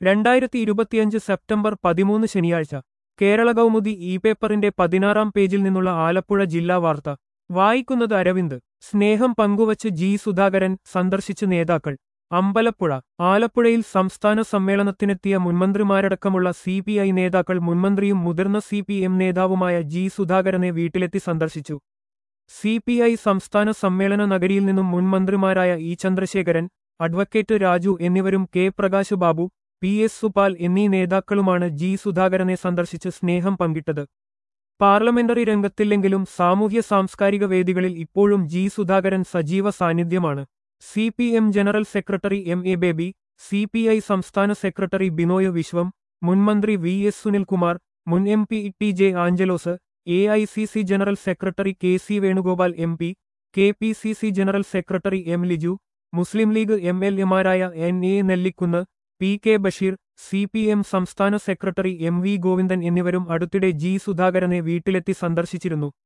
രണ്ടായിരത്തി ഇരുപത്തിയഞ്ച് സെപ്റ്റംബർ പതിമൂന്ന് ശനിയാഴ്ച കേരള കൗമുദി ഇ പേപ്പറിന്റെ പതിനാറാം പേജിൽ നിന്നുള്ള ആലപ്പുഴ ജില്ലാ വാർത്ത വായിക്കുന്നത് അരവിന്ദ് സ്നേഹം പങ്കുവച്ച് ജി സുധാകരൻ സന്ദർശിച്ച് നേതാക്കൾ അമ്പലപ്പുഴ ആലപ്പുഴയിൽ സംസ്ഥാന സമ്മേളനത്തിനെത്തിയ മുൻമന്ത്രിമാരടക്കമുള്ള സി പി ഐ നേതാക്കൾ മുൻമന്ത്രിയും മുതിർന്ന സി പി എം നേതാവുമായ ജി സുധാകരനെ വീട്ടിലെത്തി സന്ദർശിച്ചു സി പി ഐ സംസ്ഥാന സമ്മേളന നഗരിയിൽ നിന്നും മുൻമന്ത്രിമാരായ ഇ ചന്ദ്രശേഖരൻ അഡ്വക്കേറ്റ് രാജു എന്നിവരും K Prakash Babu P S Supal എന്നീ നേതാക്കളുമാണ് ജി സുധാകരനെ സന്ദർശിച്ച് സ്നേഹം പങ്കിട്ടത് പാർലമെന്ററി രംഗത്തില്ലെങ്കിലും സാമൂഹ്യ സാംസ്കാരിക വേദികളിൽ ഇപ്പോഴും ജി സുധാകരൻ സജീവ സാന്നിധ്യമാണ് C P M general secretary M A Baby C P I സംസ്ഥാന സെക്രട്ടറി ബിനോയ് വിശ്വം മുൻമന്ത്രി വി എസ് സുനിൽകുമാർ മുൻ M P T J Anchalose A I C C general secretary K C Venugopal M P K P C C general secretary M Liju Muslim League M L എമാരായ N A Nellikkunnu P K Basheer C P M സംസ്ഥാന secretary M V Govindan എന്നിവരും അടുത്തിടെ G സുധാകരനെ വീട്ടിലെത്തി സന്ദർശിച്ചിരുന്നു